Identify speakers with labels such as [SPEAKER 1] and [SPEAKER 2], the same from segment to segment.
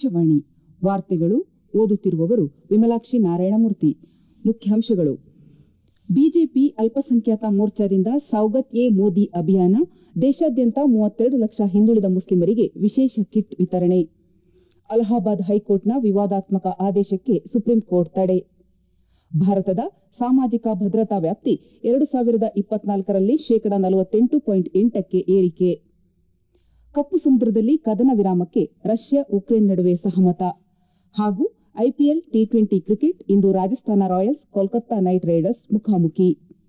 [SPEAKER 1] ಆಕಾಶವಾಣಿ ವಾರ್ತೆಗಳು ಓದುತ್ತಿರುವವರು ವಿಮಲಾಕ್ಷಿ ನಾರಾಯಣಮೂರ್ತಿ ಮುಖ್ಯಾಂಶಗಳು ಬಿಜೆಪಿ ಅಲ್ಪಸಂಖ್ಯಾತ ಮೋರ್ಚಾದಿಂದ ಸೌಗತ್ ಎ ಮೋದಿ ಅಭಿಯಾನ ದೇಶಾದ್ಯಂತ ಮೂವತ್ತೆರಡು ಲಕ್ಷ ಹಿಂದುಳಿದ ಮುಸ್ಲಿಮರಿಗೆ ವಿಶೇಷ ಕಿಟ್ ವಿತರಣೆ ಅಲಹಾಬಾದ್ ಹೈಕೋರ್ಟ್ನ ವಿವಾದಾತ್ಮಕ ಆದೇಶಕ್ಕೆ ಸುಪ್ರೀಂಕೋರ್ಟ್ ತಡೆ ಭಾರತದ ಸಾಮಾಜಿಕ ಭದ್ರತಾ ವ್ಯಾಪ್ತಿ ಎರಡು ಸಾವಿರದ ಇಪ್ಪತ್ನಾಲ್ಕರಲ್ಲಿ ಶೇಕಡ ನಲವತ್ತೆಂಟು ಪಾಯಿಂಟ್ ಎಂಟಕ್ಕೆ ಏರಿಕೆ ಕಪ್ಪು ಸಮುದ್ರದಲ್ಲಿ ಕದನ ವಿರಾಮಕ್ಕೆ ರಷ್ಯಾ ಉಕ್ರೇನ್ ನಡುವೆ ಸಹಮತ ಹಾಗೂ ಐಪಿಎಲ್ ಟಿ ಟ್ವೆಂಟಿ ಕ್ರಿಕೆಟ್ ಇಂದು Rajasthan royals Kolkata knight Riders ಮುಖಾಮುಖಿ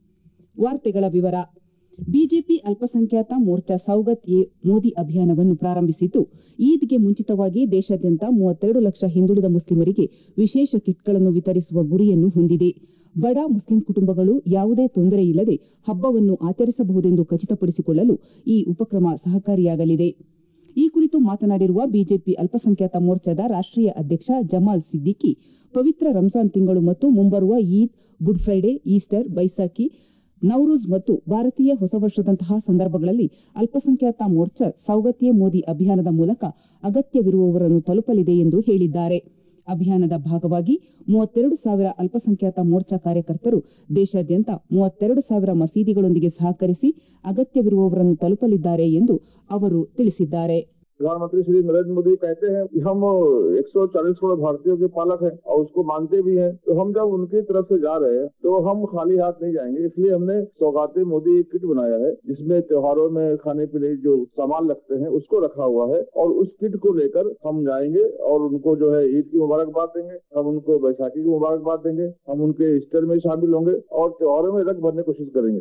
[SPEAKER 1] ಬಿಜೆಪಿ ಅಲ್ಪಸಂಖ್ಯಾತ ಮೋರ್ಚಾ ಸೌಗತ್ ಎ ಮೋದಿ ಅಭಿಯಾನವನ್ನು ಪ್ರಾರಂಭಿಸಿದ್ದು ಈದ್ಗೆ ಮುಂಚಿತವಾಗಿ ದೇಶಾದ್ಯಂತ ಮೂವತ್ತೆರಡು ಲಕ್ಷ ಹಿಂದುಳಿದ ಮುಸ್ಲಿಮರಿಗೆ ವಿಶೇಷ ಕಿಟ್ಗಳನ್ನು ವಿತರಿಸುವ ಗುರಿಯನ್ನು ಹೊಂದಿದೆ ಬಡ ಮುಸ್ಲಿಂ ಕುಟುಂಬಗಳು ಯಾವುದೇ ತೊಂದರೆಯಿಲ್ಲದೆ ಹಬ್ಬವನ್ನು ಆಚರಿಸಬಹುದೆಂದು ಖಚಿತಪಡಿಸಿಕೊಳ್ಳಲು ಈ ಉಪಕ್ರಮ ಸಹಕಾರಿಯಾಗಲಿದೆ ಈ ಕುರಿತು ಮಾತನಾಡಿರುವ ಬಿಜೆಪಿ ಅಲ್ಪಸಂಖ್ಯಾತ ಮೋರ್ಚಾದ ರಾಷ್ಟೀಯ ಅಧ್ಯಕ್ಷ ಜಮಾಲ್ ಸಿದ್ದಿಕಿ ಪವಿತ್ರ ರಂಜಾನ್ ತಿಂಗಳು ಮತ್ತು ಮುಂಬರುವ Eid good Friday Easter Baisakhi Navroz ಮತ್ತು ಭಾರತೀಯ ಹೊಸ ವರ್ಷದಂತಹ ಸಂದರ್ಭಗಳಲ್ಲಿ ಅಲ್ಪಸಂಖ್ಯಾತ ಮೋರ್ಚಾ ಸೌಗತ್ ಎ ಮೋದಿ ಅಭಿಯಾನದ ಮೂಲಕ ಅಗತ್ಯವಿರುವವರನ್ನು ತಲುಪಲಿದೆ ಎಂದು ಹೇಳಿದ್ದಾರೆ ಅಭಿಯಾನದ ಭಾಗವಾಗಿ ಮೂವತ್ತೆರಡು ಸಾವಿರ ಅಲ್ಪಸಂಖ್ಯಾತ ಮೋರ್ಚಾ ಕಾರ್ಯಕರ್ತರು ದೇಶಾದ್ಯಂತ ಮೂವತ್ತೆರಡು ಸಾವಿರ ಮಸೀದಿಗಳೊಂದಿಗೆ ಸಹಕರಿಸಿ ಅಗತ್ಯವಿರುವವರನ್ನು ತಲುಪಲಿದ್ದಾರೆ ಎಂದು ಅವರು ತಿಳಿಸಿದ್ದಾರೆ
[SPEAKER 2] प्रधानमंत्री श्री नरेंद्र मोदी कहते हैं कि हम 140 करोड़ भारतीयों के पालक हैं और उसको मानते भी हैं तो हम जब उनकी तरफ से जा रहे हैं तो हम खाली हाथ नहीं जाएंगे इसलिए हमने सौगाते मोदी किट बनाया है जिसमें त्योहारों में खाने पीने जो सामान लगते हैं उसको रखा हुआ है और उस किट को लेकर हम जाएंगे और उनको जो है ईद की मुबारकबाद देंगे हम उनको बैसाखी की मुबारकबाद देंगे हम उनके ईस्टर में शामिल होंगे और त्योहारों में रंग भरने की कोशिश करेंगे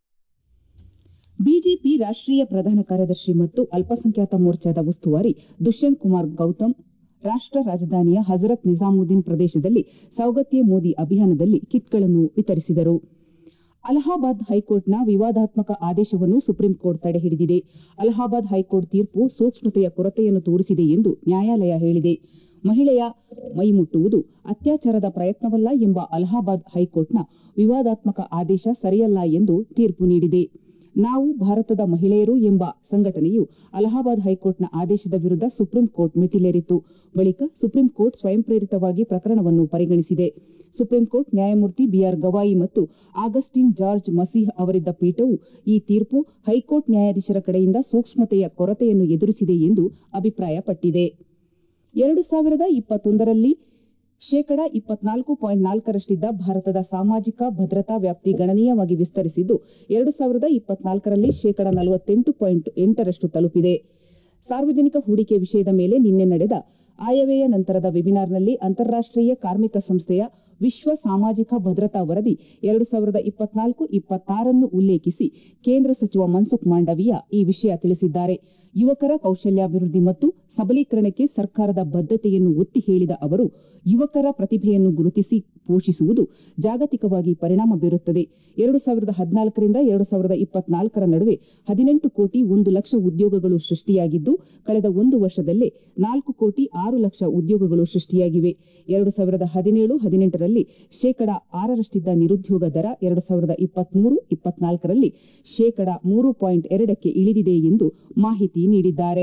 [SPEAKER 1] ಬಿಜೆಪಿ ರಾಷ್ಟೀಯ ಪ್ರಧಾನ ಕಾರ್ಯದರ್ಶಿ ಮತ್ತು ಅಲ್ಪಸಂಖ್ಯಾತ ಮೋರ್ಚಾದ ಉಸ್ತುವಾರಿ ದುಷ್ಯಂತ್ ಕುಮಾರ್ ಗೌತಮ್ ರಾಷ್ಟ ರಾಜಧಾನಿಯ ಹಜರತ್ ನಿಜಾಮುದ್ದೀನ್ ಪ್ರದೇಶದಲ್ಲಿ ಸೌಗತ್ ಎ ಮೋದಿ ಅಭಿಯಾನದಲ್ಲಿ ಕಿಟ್ಗಳನ್ನು ವಿತರಿಸಿದರು ಅಲಹಾಬಾದ್ ಹೈಕೋರ್ಟ್ನ ವಿವಾದಾತ್ಮಕ ಆದೇಶವನ್ನು ಸುಪ್ರೀಂಕೋರ್ಟ್ ತಡೆಹಿಡಿದಿದೆ ಅಲಹಾಬಾದ್ ಹೈಕೋರ್ಟ್ ತೀರ್ಪು ಸೂಕ್ಷ್ಮತೆಯ ಕೊರತೆಯನ್ನು ತೋರಿಸಿದೆ ಎಂದು ನ್ಯಾಯಾಲಯ ಹೇಳಿದೆ ಮಹಿಳೆಯ ಮೈಮುಟ್ಟುವುದು ಅತ್ಯಾಚಾರದ ಪ್ರಯತ್ನವಲ್ಲ ಎಂಬ ಅಲಹಾಬಾದ್ ಹೈಕೋರ್ಟ್ನ ವಿವಾದಾತ್ಮಕ ಆದೇಶ ಸರಿಯಲ್ಲ ಎಂದು ತೀರ್ಪು ನೀಡಿದೆ ನಾವು ಭಾರತದ ಮಹಿಳೆಯರು ಎಂಬ ಸಂಘಟನೆಯು ಅಲಹಾಬಾದ್ ಹೈಕೋರ್ಟ್ನ ಆದೇಶದ ವಿರುದ್ದ ಸುಪ್ರೀಂಕೋರ್ಟ್ ಮೆಟ್ಟಿಲೇರಿತ್ತು ಬಳಿಕ ಸುಪ್ರೀಂಕೋರ್ಟ್ ಸ್ವಯಂಪ್ರೇರಿತವಾಗಿ ಪ್ರಕರಣವನ್ನು ಪರಿಗಣಿಸಿದೆ ಸುಪ್ರೀಂಕೋರ್ಟ್ ನ್ಯಾಯಮೂರ್ತಿ ಬಿಆರ್ ಗವಾಯಿ ಮತ್ತು ಆಗಸ್ಟಿನ್ ಜಾರ್ಜ್ ಮಸೀಹ್ ಅವರಿದ್ದ ಪೀಠವು ಈ ತೀರ್ಪು ಹೈಕೋರ್ಟ್ ನ್ಯಾಯಾಧೀಶರ ಕಡೆಯಿಂದ ಸೂಕ್ಷ್ಮತೆಯ ಕೊರತೆಯನ್ನು ಎದುರಿಸಿದೆ ಎಂದು ಅಭಿಪ್ರಾಯಪಟ್ಟಿದೆ ಎರಡು ಸಾವಿರದ ಇಪ್ಪತ್ತೊಂದರಲ್ಲಿ ಶೇಕಡ ಇಪ್ಪತ್ನಾಲ್ಕು ಪಾಯಿಂಟ್ ನಾಲ್ಕರಷ್ಟಿದ್ದ ಭಾರತದ ಸಾಮಾಜಿಕ ಭದ್ರತಾ ವ್ಯಾಪ್ತಿ ಗಣನೀಯವಾಗಿ ವಿಸ್ತರಿಸಿದ್ದು ಎರಡು ಸಾವಿರದ ಇಪ್ಪತ್ನಾಲ್ಕರಲ್ಲಿ ಶೇಕಡ ನಲವತ್ತೆಂಟು ಪಾಯಿಂಟ್ ಎಂಟರಷ್ಟು ತಲುಪಿದೆ ಸಾರ್ವಜನಿಕ ಹೂಡಿಕೆ ವಿಷಯದ ಮೇಲೆ ನಿನ್ನೆ ನಡೆದ ಆಯವ್ಯಯ ನಂತರದ ವೆಬಿನಾರ್ನಲ್ಲಿ ಅಂತಾರಾಷ್ಟೀಯ ಕಾರ್ಮಿಕ ಸಂಸ್ಥೆಯ ವಿಶ್ವ ಸಾಮಾಜಿಕ ಭದ್ರತಾ ವರದಿ ಎರಡು ಸಾವಿರದ ಇಪ್ಪತ್ನಾಲ್ಕು ಇಪ್ಪತ್ತಾರನ್ನು ಉಲ್ಲೇಖಿಸಿ ಕೇಂದ್ರ ಸಚಿವ ಮನ್ಸುಖ್ ಮಾಂಡವೀಯ ಈ ವಿಷಯ ತಿಳಿಸಿದ್ದಾರೆ ಯುವಕರ ಕೌಶಲ್ಯಾಭಿವೃದ್ಧಿ ಮತ್ತು ಸಬಲೀಕರಣಕ್ಕೆ ಸರ್ಕಾರದ ಬದ್ದತೆಯನ್ನು ಒತ್ತಿ ಹೇಳಿದ ಅವರು ಯುವಕರ ಪ್ರತಿಭೆಯನ್ನು ಗುರುತಿಸಿ ಪೋಷಿಸುವುದು ಜಾಗತಿಕವಾಗಿ ಪರಿಣಾಮ ಬೀರುತ್ತದೆ ಎರಡು ಸಾವಿರದ ಹದಿನಾಲ್ಕರಿಂದ ಎರಡು ಸಾವಿರದ ಇಪ್ಪತ್ನಾಲ್ಕರ ನಡುವೆ ಹದಿನೆಂಟು ಕೋಟಿ ಒಂದು ಲಕ್ಷ ಉದ್ಯೋಗಗಳು ಸೃಷ್ಟಿಯಾಗಿದ್ದು ಕಳೆದ ಒಂದು ವರ್ಷದಲ್ಲೇ ನಾಲ್ಕು ಕೋಟಿ ಆರು ಲಕ್ಷ ಉದ್ಯೋಗಗಳು ಸೃಷ್ಟಿಯಾಗಿವೆ ಎರಡು ಸಾವಿರದ ಹದಿನೇಳು ಹದಿನೆಂಟರಲ್ಲಿ ಶೇಕಡ ಆರರಷ್ಟಿದ್ದ ನಿರುದ್ಯೋಗ ದರ ಎರಡು ಸಾವಿರದ ಇಪ್ಪತ್ಮೂರು ಇಪ್ಪತ್ನಾಲ್ಕರಲ್ಲಿ ಶೇಕಡ ಮೂರು ಪಾಯಿಂಟ್ ಎರಡಕ್ಕೆ ಇಳಿದಿದೆ ಎಂದು ಮಾಹಿತಿ ನೀಡಿದ್ದಾರೆ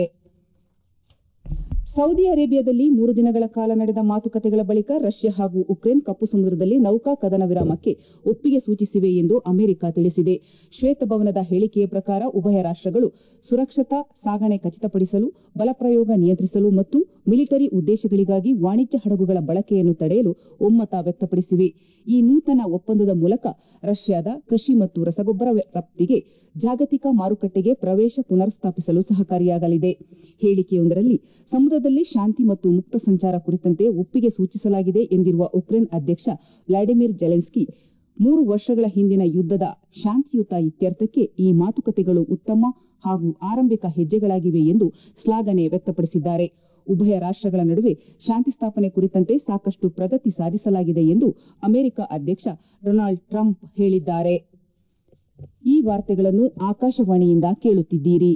[SPEAKER 1] ಸೌದಿ ಅರೇಬಿಯಾದಲ್ಲಿ ಮೂರು ದಿನಗಳ ಕಾಲ ನಡೆದ ಮಾತುಕತೆಗಳ ಬಳಿಕ ರಷ್ಯಾ ಹಾಗೂ ಉಕ್ರೇನ್ ಕಪ್ಪು ಸಮುದ್ರದಲ್ಲಿ ನೌಕಾ ಕದನ ವಿರಾಮಕ್ಕೆ ಒಪ್ಪಿಗೆ ಸೂಚಿಸಿವೆ ಎಂದು ಅಮೆರಿಕ ತಿಳಿಸಿದೆ ಶ್ವೇತಭವನದ ಹೇಳಿಕೆಯ ಪ್ರಕಾರ ಉಭಯ ರಾಷ್ಟಗಳು ಸುರಕ್ಷತಾ ಸಾಗಣೆ ಖಚಿತಪಡಿಸಲು ಬಲಪ್ರಯೋಗ ನಿಯಂತ್ರಿಸಲು ಮತ್ತು ಮಿಲಿಟರಿ ಉದ್ದೇಶಗಳಿಗಾಗಿ ವಾಣಿಜ್ಯ ಹಡಗುಗಳ ಬಳಕೆಯನ್ನು ತಡೆಯಲು ಒಮ್ಮತ ವ್ಯಕ್ತಪಡಿಸಿವೆ ಈ ನೂತನ ಒಪ್ಪಂದದ ಮೂಲಕ ರಷ್ಯಾದ ಕೃಷಿ ಮತ್ತು ರಸಗೊಬ್ಬರ ರಫ್ತಿಗೆ ಜಾಗತಿಕ ಮಾರುಕಟ್ಟೆಗೆ ಪ್ರವೇಶ ಪುನರ್ಸ್ಥಾಪಿಸಲು ಸಹಕಾರಿಯಾಗಲಿದೆ ಹೇಳಿಕೆಯೊಂದರಲ್ಲಿ ಸಮುದ್ರದಲ್ಲಿ ಶಾಂತಿ ಮತ್ತು ಮುಕ್ತ ಸಂಚಾರ ಕುರಿತಂತೆ ಒಪ್ಪಿಗೆ ಸೂಚಿಸಲಾಗಿದೆ ಎಂದಿರುವ ಉಕ್ರೇನ್ ಅಧ್ಯಕ್ಷ ವ್ಲಾಡಿಮಿರ್ ಜೆಲೆನ್ಸ್ಕಿ ಮೂರು ವರ್ಷಗಳ ಹಿಂದಿನ ಯುದ್ದದ ಶಾಂತಿಯುತ ಇತ್ಯರ್ಥಕ್ಕೆ ಈ ಮಾತುಕತೆಗಳು ಉತ್ತಮ ಹಾಗೂ ಆರಂಭಿಕ ಹೆಜ್ಜೆಗಳಾಗಿವೆ ಎಂದು ಶ್ಲಾಘನೆ ವ್ಯಕ್ತಪಡಿಸಿದ್ದಾರೆ ಉಭಯ ರಾಷ್ಟಗಳ ನಡುವೆ ಶಾಂತಿ ಸ್ಥಾಪನೆ ಕುರಿತಂತೆ ಸಾಕಷ್ಟು ಪ್ರಗತಿ ಸಾಧಿಸಲಾಗಿದೆ ಎಂದು ಅಮೆರಿಕ ಅಧ್ಯಕ್ಷ ಡೊನಾಲ್ಡ್ ಟ್ರಂಪ್ ಹೇಳಿದ್ದಾರೆ ಈ ವಾರ್ತೆಗಳನ್ನು ಆಕಾಶವಾಣಿಯಿಂದ ಕೇಳುತ್ತಿದ್ದೀರಿ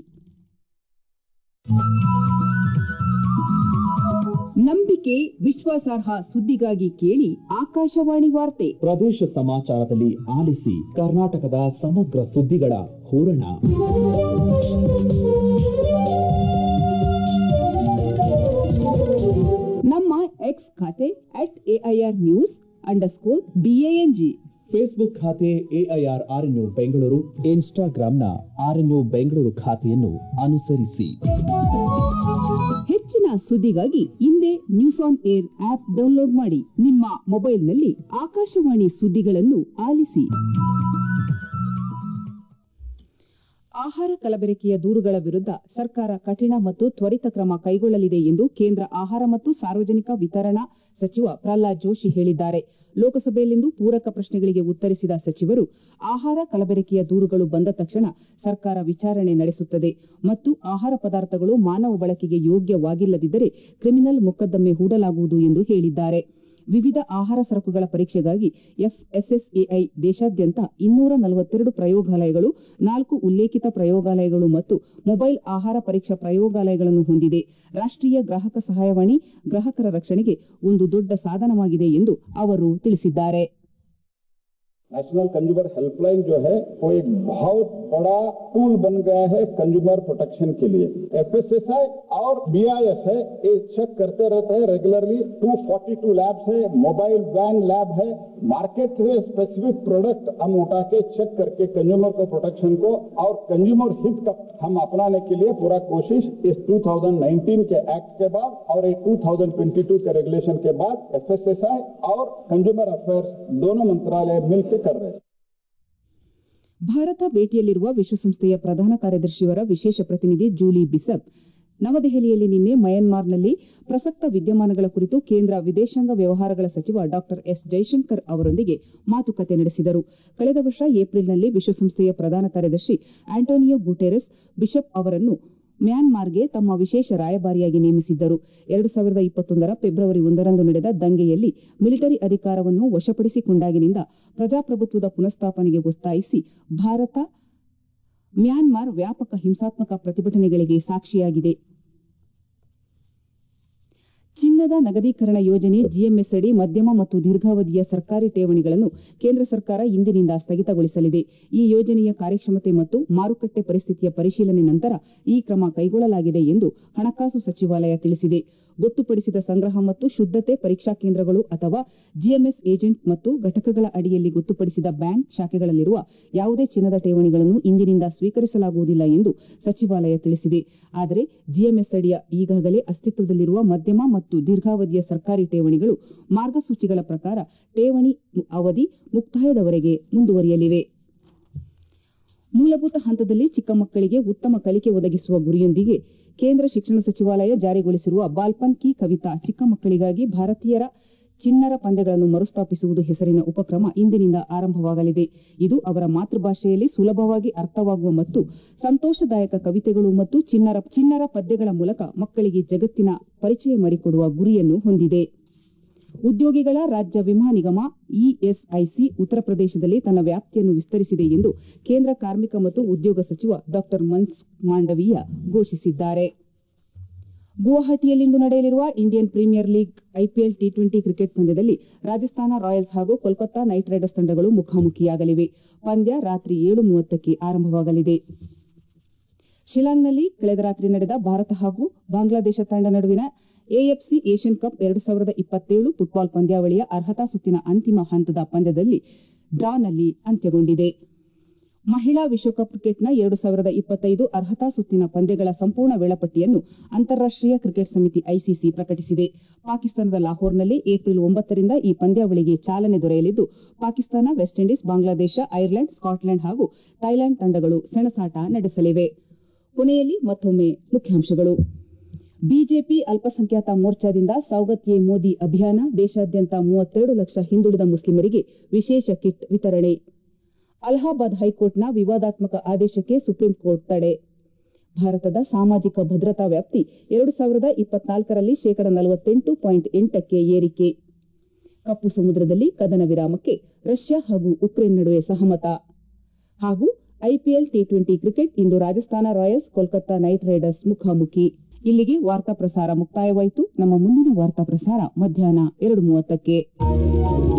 [SPEAKER 1] ನಂಬಿಕೆ ವಿಶ್ವಾಸಾರ್ಹ ಸುದ್ದಿಗಾಗಿ ಕೇಳಿ ಆಕಾಶವಾಣಿ ವಾರ್ತೆ
[SPEAKER 3] ಪ್ರದೇಶ ಸಮಾಚಾರದಲ್ಲಿ ಆಲಿಸಿ ಕರ್ನಾಟಕದ ಸಮಗ್ರ ಸುದ್ದಿಗಳ ಹೂರಣ
[SPEAKER 1] ಎಕ್ಸ್ ಖಾತೆ at AIR news underscore B A N G
[SPEAKER 3] Facebook ಖಾತೆ ಎಐಆರ್ ಆರ್ಎನ್ಯು ಬೆಂಗಳೂರು ಇನ್ಸ್ಟಾಗ್ರಾಂನ ಆರ್ಎನ್ಯು ಬೆಂಗಳೂರು ಖಾತೆಯನ್ನು ಅನುಸರಿಸಿ
[SPEAKER 1] ಹೆಚ್ಚಿನ ಸುದ್ದಿಗಾಗಿ ಹಿಂದೆ news on air app download ಮಾಡಿ ನಿಮ್ಮ ಮೊಬೈಲ್ನಲ್ಲಿ ಆಕಾಶವಾಣಿ ಸುದ್ದಿಗಳನ್ನು ಆಲಿಸಿ ಆಹಾರ ಕಲಬೆರಕೆಯ ದೂರುಗಳ ವಿರುದ್ಧ ಸರ್ಕಾರ ಕಠಿಣ ಮತ್ತು ತ್ವರಿತ ಕ್ರಮ ಕೈಗೊಳ್ಳಲಿದೆ ಎಂದು ಕೇಂದ್ರ ಆಹಾರ ಮತ್ತು ಸಾರ್ವಜನಿಕ ವಿತರಣಾ ಸಚಿವ ಪ್ರಹ್ಲಾದ್ ಜೋಶಿ ಹೇಳಿದ್ದಾರೆ ಲೋಕಸಭೆಯಲ್ಲಿಂದು ಪೂರಕ ಪ್ರಶ್ನೆಗಳಿಗೆ ಉತ್ತರಿಸಿದ ಸಚಿವರು ಆಹಾರ ಕಲಬೆರಕೆಯ ದೂರುಗಳು ಬಂದ ತಕ್ಷಣ ಸರ್ಕಾರ ವಿಚಾರಣೆ ನಡೆಸುತ್ತದೆ ಮತ್ತು ಆಹಾರ ಪದಾರ್ಥಗಳು ಮಾನವ ಬಳಕೆಗೆ ಯೋಗ್ಯವಾಗಿಲ್ಲದಿದ್ದರೆ ಕ್ರಿಮಿನಲ್ ಮೊಕದ್ದಮೆ ಹೂಡಲಾಗುವುದು ಎಂದು ಹೇಳಿದ್ದಾರೆ ವಿವಿಧ ಆಹಾರ ಸರಕುಗಳ ಪರೀಕ್ಷೆಗಾಗಿ ಎಫ್ಎಸ್ಎಸ್ಎಐ ದೇಶಾದ್ಯಂತ ಇನ್ನೂರ ನಲವತ್ತೆರಡು ಪ್ರಯೋಗಾಲಯಗಳು ನಾಲ್ಕು ಉಲ್ಲೇಖಿತ ಪ್ರಯೋಗಾಲಯಗಳು ಮತ್ತು ಮೊಬೈಲ್ ಆಹಾರ ಪರೀಕ್ಷಾ ಪ್ರಯೋಗಾಲಯಗಳನ್ನು ಹೊಂದಿದೆ ರಾಷ್ಟೀಯ ಗ್ರಾಹಕ ಸಹಾಯವಾಣಿ ಗ್ರಾಹಕರ ರಕ್ಷಣೆಗೆ ಒಂದು ದೊಡ್ಡ ಸಾಧನವಾಗಿದೆ ಎಂದು ಅವರು ತಿಳಿಸಿದ್ದಾರೆ
[SPEAKER 4] नेशनल कंज्यूमर हेल्पलाइन जो है वो एक बहुत बड़ा टूल बन गया है कंज्यूमर प्रोटेक्शन के लिए एफएसएसआई और बीआईएस है ये चेक करते रहते हैं रेगुलरली 242 लैब्स है मोबाइल वैन लैब है मार्केट से स्पेसिफिक प्रोडक्ट हम उठा के चेक करके कंज्यूमर को प्रोटेक्शन को और कंज्यूमर हित का हम अपनाने के लिए पूरा कोशिश इस 2019 के एक्ट के बाद और ये 2022 के रेगुलेशन के बाद एफएसएसआई और कंज्यूमर अफेयर्स दोनों मंत्रालय मिलकर कर रहे हैं
[SPEAKER 1] ಭಾರತ ಭೇಟಿಯಲ್ಲಿರುವ ವಿಶ್ವಸಂಸ್ಥೆಯ ಪ್ರಧಾನ ಕಾರ್ಯದರ್ಶಿಯವರ ವಿಶೇಷ ಪ್ರತಿನಿಧಿ ಜೂಲಿ ಬಿಸಪ್ ನವದೆಹಲಿಯಲ್ಲಿ ನಿನ್ನೆ ಮಯನ್ಮಾರ್ನಲ್ಲಿ ಪ್ರಸಕ್ತ ವಿದ್ಯಮಾನಗಳ ಕುರಿತು ಕೇಂದ್ರ ವಿದೇಶಾಂಗ ವ್ಯವಹಾರಗಳ ಸಚಿವ ಡಾ ಎಸ್ ಜೈಶಂಕರ್ ಅವರೊಂದಿಗೆ ಮಾತುಕತೆ ನಡೆಸಿದರು ಕಳೆದ ವರ್ಷ ಏಪ್ರಿಲ್ನಲ್ಲಿ ವಿಶ್ವಸಂಸ್ಥೆಯ ಪ್ರಧಾನ ಕಾರ್ಯದರ್ಶಿ ಆಂಟೋನಿಯೋ ಗುಟೆರಸ್ ಬಿಷಪ್ ಅವರನ್ನು ಮ್ಯಾನ್ಮಾರ್ಗೆ ತಮ್ಮ ವಿಶೇಷ ರಾಯಭಾರಿಯಾಗಿ ನೇಮಿಸಿದ್ದರು ಎರಡು ಸಾವಿರದ ಇಪ್ಪತ್ತೊಂದರ ಫೆಬ್ರವರಿ ಒಂದರಂದು ನಡೆದ ದಂಗೆಯಲ್ಲಿ ಮಿಲಿಟರಿ ಅಧಿಕಾರವನ್ನು ವಶಪಡಿಸಿಕೊಂಡಾಗಿನಿಂದ ಪ್ರಜಾಪ್ರಭುತ್ವದ ಪುನಃಸ್ಥಾಪನೆಗೆ ಒತ್ತಾಯಿಸಿ ಭಾರತ ಮ್ಯಾನ್ಮಾರ್ ವ್ಯಾಪಕ ಹಿಂಸಾತ್ಮಕ ಪ್ರತಿಭಟನೆಗಳಿಗೆ ಸಾಕ್ಷಿಯಾಗಿದೆ ಚಿನ್ನದ ನಗದೀಕರಣ ಯೋಜನೆ ಜಿಎಂಎಸ್ ಅಡಿ ಮಧ್ಯಮ ಮತ್ತು ದೀರ್ಘಾವಧಿಯ ಸರ್ಕಾರಿ ಠೇವಣಿಗಳನ್ನು ಕೇಂದ್ರ ಸರ್ಕಾರ ಇಂದಿನಿಂದ ಸ್ಥಗಿತಗೊಳಿಸಲಿದೆ ಈ ಯೋಜನೆಯ ಕಾರ್ಯಕ್ಷಮತೆ ಮತ್ತು ಮಾರುಕಟ್ಟೆ ಪರಿಸ್ಥಿತಿಯ ಪರಿಶೀಲನೆ ನಂತರ ಈ ಕ್ರಮ ಕೈಗೊಳ್ಳಲಾಗಿದೆ ಎಂದು ಹಣಕಾಸು ಸಚಿವಾಲಯ ತಿಳಿಸಿದೆ ಗೊತ್ತುಪಡಿಸಿದ ಸಂಗ್ರಹ ಮತ್ತು ಶುದ್ದತೆ ಪರೀಕ್ಷಾ ಕೇಂದ್ರಗಳು ಅಥವಾ ಜಿಎಂಎಸ್ ಏಜೆಂಟ್ ಮತ್ತು ಘಟಕಗಳ ಅಡಿಯಲ್ಲಿ ಗೊತ್ತುಪಡಿಸಿದ ಬ್ಯಾಂಕ್ ಶಾಖೆಗಳಲ್ಲಿರುವ ಯಾವುದೇ ಚಿನ್ನದ ಠೇವಣಿಗಳನ್ನು ಇಂದಿನಿಂದ ಸ್ವೀಕರಿಸಲಾಗುವುದಿಲ್ಲ ಎಂದು ಸಚಿವಾಲಯ ತಿಳಿಸಿದೆ ಆದರೆ ಜಿಎಂಎಸ್ ಅಡಿಯ ಈಗಾಗಲೇ ಅಸ್ತಿತ್ವದಲ್ಲಿರುವ ಮಧ್ಯಮ ಮತ್ತು ದೀರ್ಘಾವಧಿಯ ಸರ್ಕಾರಿ ಠೇವಣಿಗಳು ಮಾರ್ಗಸೂಚಿಗಳ ಪ್ರಕಾರ ಠೇವಣಿ ಅವಧಿ ಮುಕ್ತಾಯದವರೆಗೆ ಮುಂದುವರಿಯಲಿವೆ ಮೂಲಭೂತ ಹಂತದಲ್ಲಿ ಚಿಕ್ಕ ಮಕ್ಕಳಿಗೆ ಉತ್ತಮ ಕಲಿಕೆ ಒದಗಿಸುವ ಗುರಿಯೊಂದಿಗೆ ಕೇಂದ್ರ ಶಿಕ್ಷಣ ಸಚಿವಾಲಯ ಜಾರಿಗೊಳಿಸಿರುವ ಬಾಲ್ಪನ್ ಕಿ ಕವಿತಾ ಚಿಕ್ಕ ಮಕ್ಕಳಿಗಾಗಿ ಭಾರತೀಯರ ಚಿಣ್ಣರ ಪಂದ್ಯಗಳನ್ನು ಮರುಸ್ಥಾಪಿಸುವುದು ಹೆಸರಿನ ಉಪಕ್ರಮ ಇಂದಿನಿಂದ ಆರಂಭವಾಗಲಿದೆ ಇದು ಅವರ ಮಾತೃಭಾಷೆಯಲ್ಲಿ ಸುಲಭವಾಗಿ ಅರ್ಥವಾಗುವ ಮತ್ತು ಸಂತೋಷದಾಯಕ ಕವಿತೆಗಳು ಮತ್ತು ಚಿಣ್ಣರ ಪದ್ಯಗಳ ಮೂಲಕ ಮಕ್ಕಳಿಗೆ ಜಗತ್ತಿನ ಪರಿಚಯ ಮಾಡಿಕೊಡುವ ಗುರಿಯನ್ನು ಹೊಂದಿದೆ ಉದ್ಯೋಗಿಗಳ ರಾಜ್ಯ ವಿಮಾ ನಿಗಮ ಇಎಸ್ಐಸಿ ಉತ್ತರ ಪ್ರದೇಶದಲ್ಲಿ ತನ್ನ ವ್ಯಾಪ್ತಿಯನ್ನು ವಿಸ್ತರಿಸಿದೆ ಎಂದು ಕೇಂದ್ರ ಕಾರ್ಮಿಕ ಮತ್ತು ಉದ್ಯೋಗ ಸಚಿವ ಡಾ ಮನ್ಸುಖ್ ಮಾಂಡವೀಯ ಘೋಷಿಸಿದ್ದಾರೆ ಗುವಾಹಟಿಯಲ್ಲಿಂದು ನಡೆಯಲಿರುವ Indian premier league IPL T twenty cricket ಪಂದ್ಯದಲ್ಲಿ ರಾಜಸ್ಥಾನ ರಾಯಲ್ಸ್ ಹಾಗೂ ಕೋಲ್ಕತಾ ನೈಟ್ ರೈಡರ್ಸ್ ತಂಡಗಳು ಮುಖಾಮುಖಿಯಾಗಲಿವೆ ಪಂದ್ಯ ರಾತ್ರಿ ಏಳು ಮೂವತ್ತಕ್ಕೆ ಆರಂಭವಾಗಲಿದೆ ಶಿಲಾಂಗ್ನಲ್ಲಿ ಕಳೆದ ರಾತ್ರಿ ನಡೆದ ಭಾರತ ಹಾಗೂ ಬಾಂಗ್ಲಾದೇಶ ತಂಡ ನಡುವಿನ ಎಎಫ್ಸಿ ಏಷ್ಯನ್ ಕಪ್ ಎರಡು ಸಾವಿರದ ಇಪ್ಪತ್ತೇಳು ಫುಟ್ಬಾಲ್ ಪಂದ್ಯಾವಳಿಯ ಅರ್ಹತಾ ಸುತ್ತಿನ ಅಂತಿಮ ಹಂತದ ಪಂದ್ಯದಲ್ಲಿ ಡ್ರಾನಲ್ಲಿ ಅಂತ್ಯಗೊಂಡಿದೆ ಮಹಿಳಾ ವಿಶ್ವಕಪ್ ಕ್ರಿಕೆಟ್ನ ಎರಡು ಸಾವಿರದ ಇಪ್ಪತ್ತೈದು ಅರ್ಹತಾ ಸುತ್ತಿನ ಪಂದ್ಯಗಳ ಸಂಪೂರ್ಣ ವೇಳಾಪಟ್ಟಿಯನ್ನು ಅಂತಾರಾಷ್ಟೀಯ ಕ್ರಿಕೆಟ್ ಸಮಿತಿ ಐಸಿಸಿ ಪ್ರಕಟಿಸಿದೆ ಪಾಕಿಸ್ತಾನದ ಲಾಹೋರ್ನಲ್ಲಿ ಏಪ್ರಿಲ್ ಒಂಬತ್ತರಿಂದ ಈ ಪಂದ್ಯಾವಳಿಗೆ ಚಾಲನೆ ದೊರೆಯಲಿದ್ದು Pakistan West Indies Bangladesh Ireland Scotland ಹಾಗೂ ಥೈಲ್ಯಾಂಡ್ ತಂಡಗಳು ಸೆಣಸಾಟ ನಡೆಸಲಿವೆ ಕೊನೆಯಲ್ಲಿ ಮತ್ತೊಮ್ಮೆ ಮುಖ್ಯಾಂಶಗಳು ಬಿಜೆಪಿ ಅಲ್ಪಸಂಖ್ಯಾತ ಮೋರ್ಚಾದಿಂದ ಸೌಗತ್ ಎ ಮೋದಿ ಅಭಿಯಾನ ದೇಶಾದ್ಯಂತ ಮೂವತ್ತೆರಡು ಲಕ್ಷ ಹಿಂದುಳಿದ ಮುಸ್ಲಿಮರಿಗೆ ವಿಶೇಷ ಕಿಟ್ ವಿತರಣೆ ಅಲಹಾಬಾದ್ ಹೈಕೋರ್ಟ್ನ ವಿವಾದಾತ್ಮಕ ಆದೇಶಕ್ಕೆ ಸುಪ್ರೀಂಕೋರ್ಟ್ ತಡೆ ಭಾರತದ ಸಾಮಾಜಿಕ ಭದ್ರತಾ ವ್ಯಾಪ್ತಿ ಎರಡು ಸಾವಿರದ ಇಪ್ಪತ್ನಾಲ್ಕರಲ್ಲಿ ಶೇಕಡ ನಲವತ್ತೆಂಟು ಪಾಯಿಂಟ್ ಎಂಟಕ್ಕೆ ಏರಿಕೆ ಕಪ್ಪು ಸಮುದ್ರದಲ್ಲಿ ಕದನ ವಿರಾಮಕ್ಕೆ ರಷ್ಯಾ ಹಾಗೂ ಉಕ್ರೇನ್ ನಡುವೆ ಸಹಮತ ಹಾಗೂ ಐಪಿಎಲ್ ಟಿ ಟ್ವೆಂಟಿ ಕ್ರಿಕೆಟ್ ಇಂದು Rajasthan Royals Kolkata Knight Riders ಮುಖಾಮುಖಿ ಇಲ್ಲಿಗೆ ವಾರ್ತಾ ಪ್ರಸಾರ ಮುಕ್ತಾಯವಾಯಿತು ನಮ್ಮ ಮುಂದಿನ ವಾರ್ತಾ ಪ್ರಸಾರ ಮಧ್ಯಾಹ್ನ ಎರಡು ಮೂವತ್ತಕ್ಕೆ